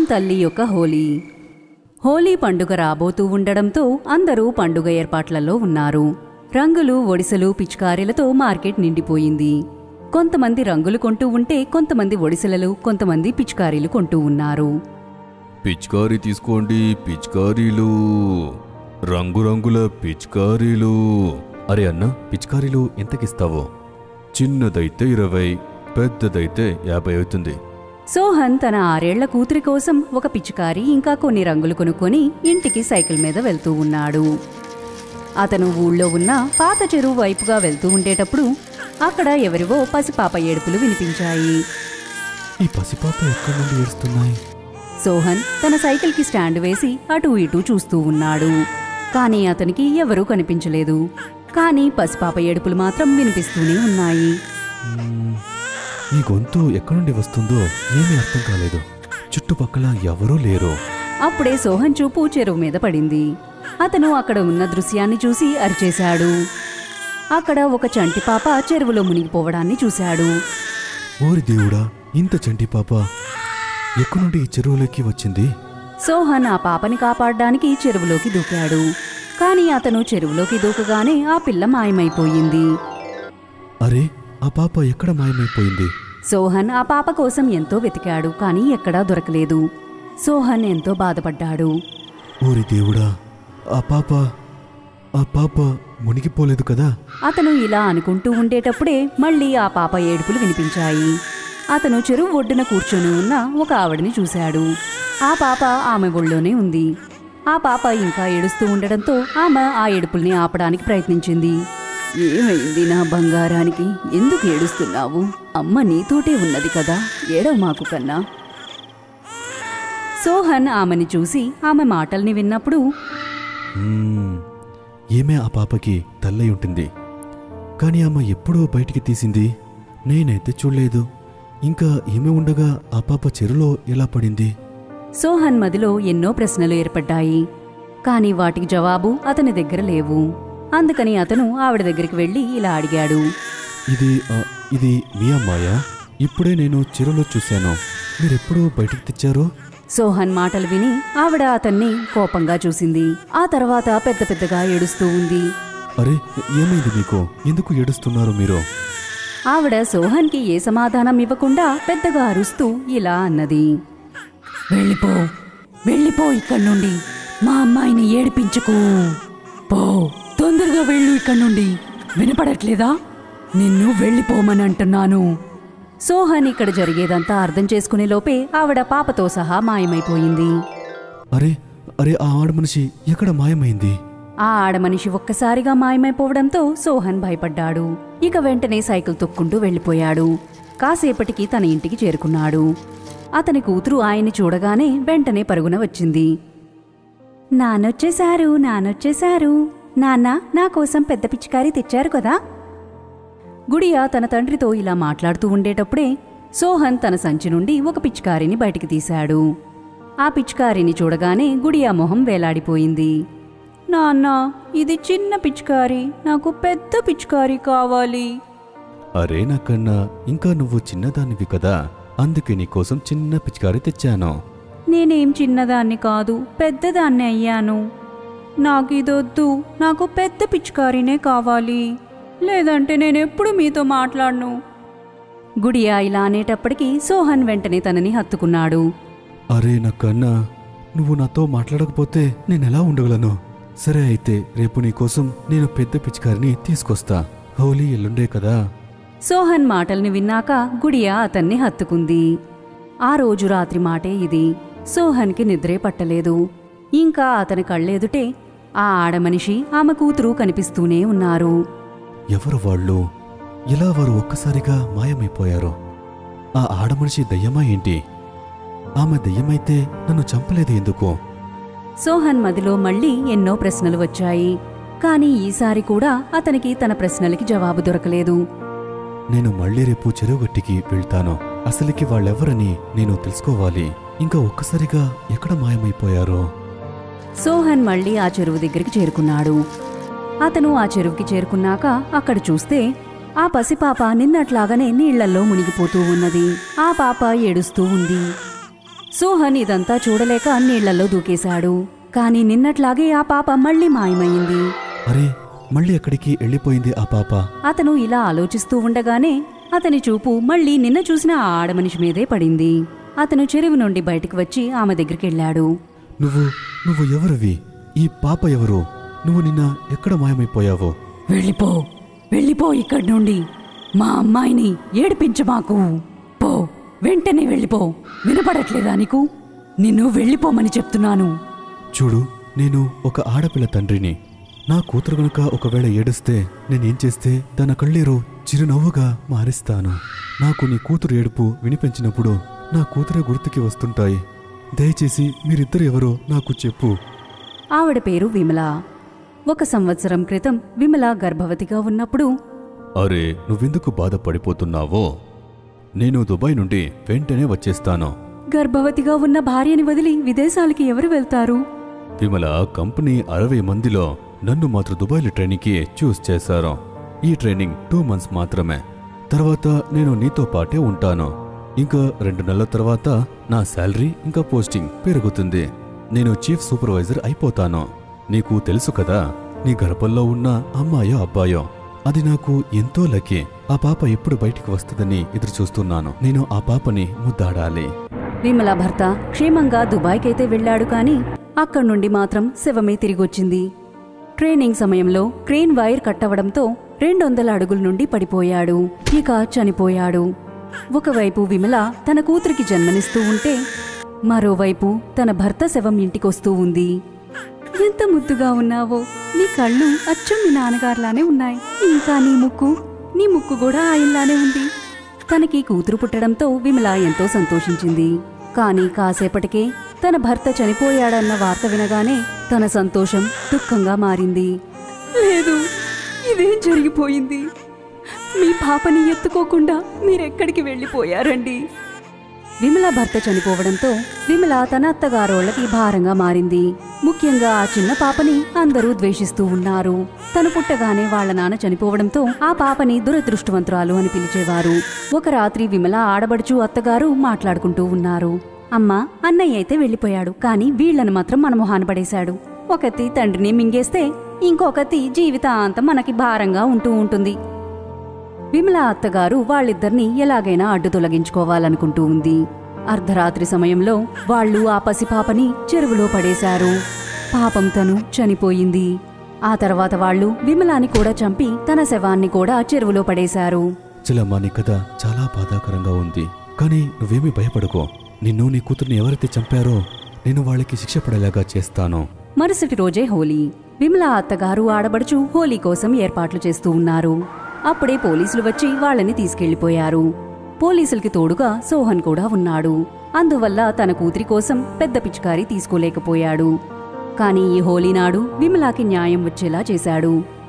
తల్లి యొక్క హోలీ హోలీ పండుగ రాబోతూ ఉండడంతో అందరూ పండుగ ఏర్పాట్లలో ఉన్నారు రంగులు ఒడిసెలు పిచికారీలతో మార్కెట్ నిండిపోయింది కొంతమంది రంగులు కొంటూ ఉంటే కొంతమంది ఒడిసెలలు కొంతమంది పిచికారీలు కొంటూ ఉన్నారు పిచికారీ తీసుకోండి పిచికారీలు రంగురంగుల పిచికారీలు అరే అన్న పిచికారీలు ఎంతకిస్తావో చిన్నదైతే ఇరవై పెద్దదైతే యాభై అవుతుంది సోహన్ తన ఆరేళ్ల కూతురి కోసం ఒక పిచికారి ఇంకా కొన్ని రంగులు కొనుక్కొని ఇంటికి సైకిల్ మీద వెళ్తూ ఉన్నాడు అతను ఊళ్ళో ఉన్న పాత చెరువు వైపుగా వెళ్తూ ఉండేటప్పుడు అక్కడ ఎవరివో పసిపాప ఏడుపులు వినిపించాయి ఈ పసిపాప ఎక్కడి నుండి ఏడుస్తున్నాయి సోహన్ తన సైకిల్కి స్టాండ్ వేసి అటూ ఇటూ చూస్తూ ఉన్నాడు కానీ అతనికి ఎవరూ కనిపించలేదు కానీ పసిపాప ఏడుపులు మాత్రం వినిపిస్తూనే ఉన్నాయి మ్మ్. ఈ గొంతు ఎక్కడి నుండి వస్తుందో ఏమీ అర్థం కాలేదు చుట్టుపక్కల ఎవరూ లేరు అప్పుడే సోహన్ చూపు చెరువు మీద పడింది అతను అక్కడ ఉన్న దృశ్యాన్ని చూసి అరిచేశాడు అక్కడ ఒక చంటి పాప చెరువులో మునిగిపోవడాన్ని చూశాడు ఓరి దేవుడా ఇంత చంటి పాప ఎక్కడి నుండి ఈ చెరువులోకి వచ్చింది సోహన్ ఆ పాపని కాపాడడానికి చెరువులోకి దూకాడు కానీ అతను చెరువులోకి దూకగానే ఆ పిల్ల మాయమైపోయింది అరే ఆ పాప ఎక్కడ మాయమైపోయింది సోహన్ ఆ పాప కోసం ఎంతో వెతికాడు కానీ ఎక్కడా దొరకలేదు సోహన్ ఎంతో బాధపడ్డాడు ఓరి దేవుడా ఆ పాప ఆ పాప మునిగిపోలేదు కదా అతను ఇలా అనుకుంటూ ఉండేటప్పుడే మళ్ళీ ఆ పాప ఏడుపులు వినిపించాయి అతను చెరువు ఒడ్డున కూర్చొని ఉన్న ఒక ఆవిడని చూశాడు ఆ పాప ఆమె ఒళ్ళోనే ఉంది ఆ పాప ఇంకా ఏడుస్తూ ఉండడంతో ఆమె ఆ ఏడుపుల్ని ఆపడానికి ప్రయత్నించింది ఏమైంది నా బంగారానికి ఎందుకు ఏడుస్తున్నావు అమ్మ నీతోటే ఉన్నది కదా ఏడవ మాకు కన్నా సోహన్ ఆమెని చూసి ఆమె మాటల్ని విన్నప్పుడు మ్మ్. ఏమే ఆ పాపకి తల్లై ఉంటుంది కానీ ఆమె ఎప్పుడో బయటికి తీసింది నేనైతే చూడలేదు ఇంకా ఏమి ఉండగా ఆ పాప చెరులో ఎలా పడింది సోహన్ మదిలో ఎన్నో ప్రశ్నలు ఏర్పడ్డాయి కాని వాటికి జవాబు అతని దగ్గర లేవు అందుకని అతను ఆవిడ దగ్గరికి వెళ్లి ఇలా అడిగాడు ఇది ఆ, ఇది మీ అమ్మాయా ఇప్పుడే నేను చెరువులో చూశాను మీరెప్పుడు బయటికి తెచ్చారు సోహన్ మాటలు విని ఆవిడ అతన్ని కోపంగా చూసింది ఆ తర్వాత పెద్ద పెద్దగా ఏడుస్తూ ఉంది అరే ఏమైంది మీకు ఎందుకు ఏడుస్తున్నారు మీరు ఆవిడ సోహన్కి ఏ సమాధానం ఇవ్వకుండా పెద్దగా అరుస్తూ ఇలా అన్నది వెళ్ళిపో వెళ్ళిపో ఇక్కడి నుండి మా అమ్మాయిని ఏడిపించుకో పో తొందరగా వెళ్ళు ఇక్కడి నుండి వినపడట్లేదా నిన్ను వెళ్ళిపోమని అంటున్నాను సోహన్ ఇక్కడ జరిగేదంతా అర్థం చేసుకునే లోపే ఆవిడ పాపతో సహా మాయమైపోయింది అరే అరే ఆ ఆడ మనిషి ఎక్కడ మాయమైంది ఆ ఆడమనిషి ఒక్కసారిగా మాయమైపోవడంతో సోహన్ భయపడ్డాడు ఇక వెంటనే సైకిల్ తొక్కుంటూ వెళ్ళిపోయాడు కాసేపటికి తన ఇంటికి చేరుకున్నాడు అతని కూతురు ఆయన్ని చూడగానే వెంటనే పరుగున వచ్చింది నానొచ్చేశారు నానొచ్చేశారు నాన్న నా కోసం పెద్ద పిచికారి తెచ్చారు కదా గుడియా తన తండ్రితో ఇలా మాట్లాడుతూ ఉండేటప్పుడే సోహన్ తన సంచి నుండి ఒక పిచికారిని బయటికి తీశాడు ఆ పిచికారిని చూడగానే గుడియా మొహం వేలాడిపోయింది నాన్న ఇది చిన్న పిచికారి నాకు పెద్ద పిచికారి కావాలి అరే నాకన్నా ఇంకా నువ్వు చిన్నదానివి కదా అందుకే నీకోసం చిన్న పిచికారి తెచ్చాను నేనేం చిన్నదాన్ని కాదు పెద్దదాన్ని అయ్యాను నాకు ఇదొద్దు నాకు పెద్ద పిచికారినే కావాలి లేదంటే నేనెప్పుడు మీతో మాట్లాడను గుడియా ఇలా అనేటప్పటికీ సోహన్ వెంటనే తనని హత్తుకున్నాడు అరే నాకన్నా నువ్వు నాతో మాట్లాడకపోతే నేనెలా ఉండగలను సరే అయితే రేపు నీకోసం నేను పెద్ద పిచికారిని తీసుకొస్తా హోలీ ఎల్లుండే కదా సోహన్ మాటల్ని విన్నాక గుడియా అతన్ని హత్తుకుంది ఆ రోజు రాత్రి మాటే ఇది సోహన్కి నిద్రే పట్టలేదు ఇంకా అతని కళ్ళెదుటే ఆ ఆడమనిషి ఆమె కూతురు కనిపిస్తూనే ఉన్నారు ఎవరు వాళ్ళు ఇలా వారు ఒక్కసారిగా మాయమైపోయారు ఆ ఆడమనిషి దయ్యమా ఏంటి ఆమె దయ్యమైతే నన్ను చంపలేదు ఎందుకు సోహన్ మదిలో మళ్ళీ ఎన్నో ప్రశ్నలు వచ్చాయి కానీ ఈసారి కూడా అతనికి తన ప్రశ్నలకి జవాబు దొరకలేదు నేను మళ్ళీ రేపు చెరువుగట్టికి వెళ్తాను అసలుకి వాళ్ళెవరని నేను తెలుసుకోవాలి ఇంకా ఒక్కసారిగా ఎక్కడ మాయమైపోయారో సోహన్ మళ్ళీ ఆ చెరువు దగ్గరికి చేరుకున్నాడు అతను ఆ చెరువుకి చేరుకున్నాక అక్కడ చూస్తే ఆ పసిపాప నిన్నట్లాగానే నీళ్లల్లో మునిగిపోతూ ఉన్నది ఆ పాప ఏడుస్తూ ఉంది సోహన్ ఇదంతా చూడలేక నీళ్లలో దూకేశాడు కాని నిన్నట్లాగే ఆ పాప మళ్ళీ మాయమైంది అరే మళ్ళీ ఎక్కడికి వెళ్ళిపోయింది ఆ పాప అతను ఇలా ఆలోచిస్తూ ఉండగానే అతని చూపు మళ్ళీ నిన్న చూసిన ఆ ఆడమనిషి మీదే పడింది అతను చెరువు నుండి బయటికి వచ్చి ఆమె దగ్గరికెళ్ళాడు నువ్వు నువ్వు ఎవరివి ఈ పాప ఎవరు నువ్వు నిన్న ఎక్కడ మాయమైపోయావో వెళ్ళిపో వెళ్ళిపో ఇక్కడి నుండి మా అమ్మాయిని ఏడిపించమాకు పో వెంటనే వెళ్ళిపో వినపడట్లేదా నీకు నిన్ను వెళ్ళిపోమని చెప్తున్నాను చూడు నేను ఒక ఆడపిల్ల తండ్రిని నా కూతురు గనుక ఒకవేళ ఏడుస్తే నేనేం చేస్తే తన కళ్ళేరు చిరునవ్వుగా మారిస్తాను నాకు నీ కూతురు ఏడుపు వినిపించినప్పుడు నా కూతురే గుర్తుకి వస్తుంటాయి దయచేసి మీరిద్దరు ఎవరో నాకు చెప్పు ఆవిడ పేరు విమల ఒక సంవత్సరం క్రితం విమల గర్భవతిగా ఉన్నప్పుడు అరే నువ్వెందుకు బాధపడిపోతున్నావో నేను దుబాయ్ నుండి వెంటనే వచ్చేస్తాను గర్భవతిగా ఉన్న భార్యని వదిలి విదేశాలకి ఎవరు వెళ్తారు విమల కంపెనీ అరవై మందిలో నన్ను మాత్రం దుబాయ్లో ట్రైనింగ్కి చూస్ చేశారు ఈ ట్రైనింగ్ టూ మంత్స్ మాత్రమే తర్వాత నేను నీతో పాటే ఉంటాను ఇంకా రెండు నెలల తర్వాత నా శాలరీ ఇంకా పోస్టింగ్ పెరుగుతుంది నేను చీఫ్ సూపర్వైజర్ అయిపోతాను నీకు తెలుసు కదా నీ గర్భంలో ఉన్న అమ్మాయో అబ్బాయో అది నాకు ఎంతో లక్కీ ఆ పాప ఎప్పుడు బయటికి వస్తుందని ఎదురు చూస్తున్నాను నేను ఆ పాపని ముద్దాడాలి విమల భర్త క్షేమంగా దుబాయ్కైతే వెళ్ళాడు కాని అక్కడి నుండి మాత్రం శవమే తిరిగొచ్చింది ట్రైనింగ్ సమయంలో క్రేన్ వైర్ కట్టవడంతో రెండొందల అడుగుల నుండి పడిపోయాడు ఇక చనిపోయాడు ఒకవైపు విమల తన కూతురికి జన్మనిస్తూ ఉంటే మరోవైపు తన భర్త శవం ఇంటికొస్తూ ఉంది ఎంత ముద్దుగా ఉన్నావో నీ కళ్ళు అచ్చం మీ నాన్నగారులానే ఉన్నాయి ఇంకా నీ ముక్కు నీ ముక్కు కూడా ఆయనలానే ఉంది తనకి కూతురు పుట్టడంతో విమల ఎంతో సంతోషించింది కానీ కాసేపటికే తన భర్త చనిపోయాడన్న వార్త వినగానే తన సంతోషం దుఃఖంగా మారింది లేదు ఇదేం జరిగిపోయింది మీ పాపని ఎత్తుకోకుండా మీరెక్కడికి వెళ్ళిపోయారండి విమల భర్త చనిపోవడంతో విమల తన అత్తగారోళ్ళకి భారంగా మారింది ముఖ్యంగా ఆ చిన్న పాపని అందరూ ద్వేషిస్తూ ఉన్నారు తను పుట్టగానే వాళ్ళ నాన్న చనిపోవడంతో ఆ పాపని దురదృష్టవంతురాలు అని పిలిచేవారు ఒక రాత్రి విమల ఆడబడుచు అత్తగారు మాట్లాడుకుంటూ ఉన్నారు అమ్మా అన్నయ్య అయితే వెళ్ళిపోయాడు కానీ వీళ్ళని మాత్రం మన మొహాన పడేశాడు ఒకతి తండ్రిని మింగేస్తే ఇంకొకతి జీవితాంతం మనకి భారంగా ఉంటూ ఉంటుంది విమల అత్తగారు వాళ్ళిద్దరినీ ఎలాగైనా అడ్డు తొలగించుకోవాలనుకుంటూ ఉంది అర్ధరాత్రి సమయంలో వాళ్ళు ఆ పసిపాపని చెరువులో పడేశారు పాపం తను చనిపోయింది ఆ తర్వాత వాళ్ళు విమలాని కూడా చంపి తన శవాన్ని కూడా చెరువులో పడేశారు చిలమ్మ నీ కథ చాలా బాధాకరంగా ఉంది కానీ నువ్వేమీ భయపడకో నిన్ను నీ కూతుర్ని ఎవరైతే చంపారో నేను వాళ్ళకి శిక్ష పడేలాగా చేస్తాను మరుసటి రోజే హోలీ విమల అత్తగారు ఆడబడుచు హోలీ కోసం ఏర్పాట్లు చేస్తూ ఉన్నారు అప్పుడే పోలీసులు వచ్చి వాళ్ళని తీసుకెళ్లిపోయారు పోలీసులకి తోడుగా సోహన్ కూడా ఉన్నాడు అందువల్ల తన కూతురి కోసం పెద్ద పిచికారి తీసుకోలేకపోయాడు కానీ ఈ హోలీ నాడు విమలాకి న్యాయం వచ్చేలా చేశాడు